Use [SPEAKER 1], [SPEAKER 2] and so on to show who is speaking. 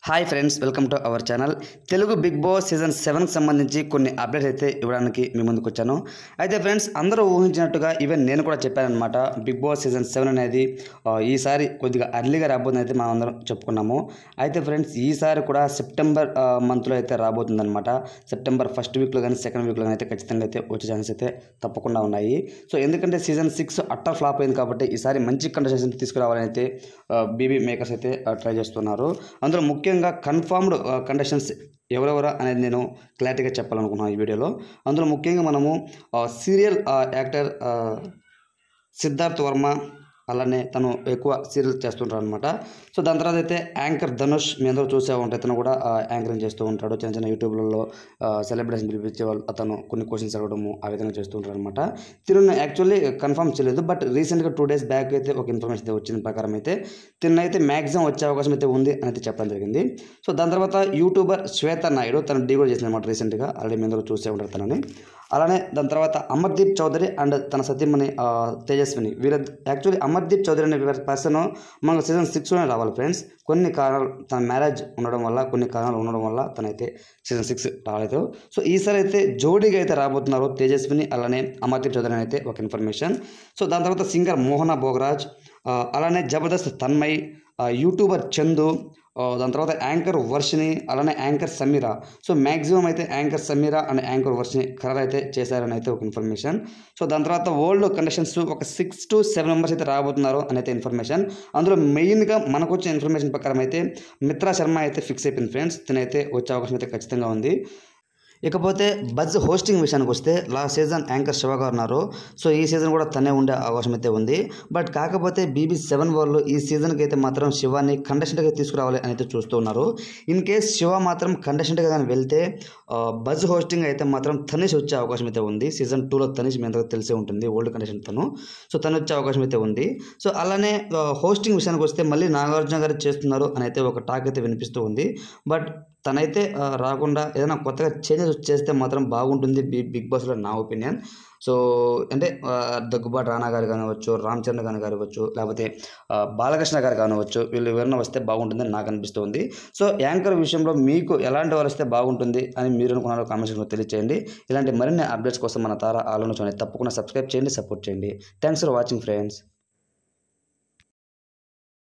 [SPEAKER 1] hi friends welcome to our channel Telugu Bigg Boss season సెవెన్కి సంబంధించి కొన్ని అప్డేట్స్ అయితే ఇవ్వడానికి మీ ముందుకు వచ్చాను అయితే ఫ్రెండ్స్ అందరూ ఊహించినట్టుగా ఈవెన్ నేను కూడా చెప్పానమాట బిగ్ బాస్ సీజన్ సెవెన్ అనేది ఆ, ఈసారి కొద్దిగా అర్లీగా రాబోతుంది అయితే మనం అందరం చెప్పుకున్నాము అయితే ఫ్రెండ్స్ ఈసారి కూడా సెప్టెంబర్ ఆ, మంత్లో అయితే రాబోతుందన్నమాట సెప్టెంబర్ ఫస్ట్ వీక్లో కానీ సెకండ్ వీక్లో కానీ అయితే ఖచ్చితంగా అయితే వచ్చే ఛాన్సెస్ అయితే తప్పకుండా ఉన్నాయి సో ఎందుకంటే సీజన్ సిక్స్ అట్టర్ ఫ్లాప్ అయింది కాబట్టి ఈసారి మంచి కండిషన్స్ తీసుకురావాలని అయితే బీబీ మేకర్స్ అయితే ట్రై చేస్తున్నారు అందులో ముఖ్యంగా కన్ఫర్మ్డ్ కండిషన్స్ ఎవరెవరు అనేది నేను క్లారిటీగా చెప్పాలనుకున్నాను ఈ వీడియోలో అందులో ముఖ్యంగా మనము సీరియల్ యాక్టర్ సిద్ధార్థ్ వర్మ అలానే తను ఎక్కువ సీరియల్ చేస్తుంటాడు అనమాట సో దాని తర్వాత అయితే యాంకర్ ధనుష్ మీ అందరూ చూసే ఉంటారు ఇతను కూడా యాంకరింగ్ చేస్తూ ఉంటాడు చిన్న చిన్న యూట్యూబ్లలో సెలబ్రేషన్ పిలిపించే వాళ్ళు అతను కొన్ని క్వశ్చన్స్ అడగడము ఆ విధంగా చేస్తూ ఉంటాడు అనమాట తిరున్న యాక్చువల్లీ కన్ఫర్మ్ చేయలేదు బట్ రీసెంట్గా టూ డేస్ బ్యాక్ అయితే ఒక ఇన్ఫర్మేషన్ అయితే వచ్చిన ప్రకారం అయితే తిన్న అయితే మ్యాక్సిమం వచ్చే అవకాశం అయితే ఉంది అని అయితే చెప్పడం జరిగింది సో దాని తర్వాత యూట్యూబర్ శ్వేత నాయుడు తను డీ కూడా చేసిన అనమాట రీసెంట్గా ఆల్రెడీ మీ అందరూ చూసే ఉంటారు తనని అలానే దాని తర్వాత అమర్దీప్ చౌదరి అండ్ తన సతీమణి ఆ, తేజస్విని వీళ్ళ యాక్చువల్లీ అమర్దీప్ చౌదరి అనే పర్సన్ మనకు సీజన్ సిక్స్లోనే రావాలి ఫ్రెండ్స్ కొన్ని కారణాలు తన మ్యారేజ్ ఉండడం వల్ల కొన్ని కారణాలు ఉండడం వల్ల తనైతే సీజన్ సిక్స్ రాలేదు సో ఈసారి అయితే జోడీగా అయితే రాబోతున్నారు తేజస్విని అలానే అమర్దీప్ చౌదరి అని అయితే ఒక ఇన్ఫర్మేషన్ సో దాని తర్వాత సింగర్ మోహన భోగరాజ్ ఆ, అలానే జబర్దస్త్ తన్మయ్ ఆ, యూట్యూబర్ చందు ఆ, దాని తర్వాత యాంకర్ వర్షిని అలానే యాంకర్ సమీరా సో మ్యాక్సిమం అయితే anchor Sameera and anchor Varshini ఖరారు అయితే చేశారని అయితే ఒక ఇన్ఫర్మేషన్ సో దాని తర్వాత వరల్డ్ కండిషన్స్ ఒక సిక్స్ టు సెవెన్ మెంబర్స్ అయితే రాబోతున్నారు అని అయితే ఇన్ఫర్మేషన్ అందులో మెయిన్గా మనకు వచ్చిన ఇన్ఫర్మేషన్ ప్రకారం అయితే మిత్రా శర్మ అయితే ఫిక్స్ అయిపోయింది ఫ్రెండ్స్ తినైతే వచ్చే అవకాశం అయితే ఖచ్చితంగా ఉంది ఇకపోతే బజ్ హోస్టింగ్ విషయానికి వస్తే లాస్ట్ సీజన్ యాంకర్ శివ గారు ఉన్నారు సో ఈ సీజన్ కూడా తనే ఉండే అవకాశం అయితే ఉంది బట్ కాకపోతే బీబీ సెవెన్ వాళ్ళు ఈ సీజన్కి అయితే మాత్రం శివాని కంటెస్టెంట్గా తీసుకురావాలి అని అయితే చూస్తూ ఉన్నారు ఇన్ కేస్ శివ మాత్రం కంటెస్టెంట్గా కానీ వెళ్తే బజ్ హోస్టింగ్ అయితే మాత్రం తనిష్ వచ్చే అవకాశం అయితే ఉంది సీజన్ టూలో తనిష్ మీ అందరికీ తెలిసే ఉంటుంది ఓల్డ్ కంటెస్టెంట్ తను సో తను వచ్చే అవకాశం అయితే ఉంది సో అలానే హోస్టింగ్ విషయానికి వస్తే మళ్ళీ నాగార్జున గారు చేస్తున్నారు అని అయితే ఒక టాక్ అయితే వినిపిస్తూ ఉంది బట్ తనైతే ఆ, రాకుండా ఏదైనా కొత్తగా చేంజెస్ చేస్తే మాత్రం బాగుంటుంది బి బిగ్ బాస్లో నా ఒపీనియన్ సో అంటే ఆ, దగ్గుబాటి రానా గారు కానివచ్చు రామ్ చరణ్ గారు కానివచ్చు లేకపోతే ఆ, బాలకృష్ణ గారు కానివచ్చు వీళ్ళు ఎవరైనా వస్తే బాగుంటుందని నాకు అనిపిస్తుంది సో యాంకర్ విషయంలో మీకు ఎలాంటి వారు వస్తే బాగుంటుంది అని మీరు అనుకున్నారో కామెంట్ సెక్షన్లో తెలియచేయండి ఇలాంటి మరిన్ని అప్డేట్స్ కోసం మన తార ఆలోచన తప్పకుండా సబ్స్క్రైబ్ చేయండి సపోర్ట్ చేయండి థ్యాంక్స్ ఫర్ వాచింగ్ ఫ్రెండ్స్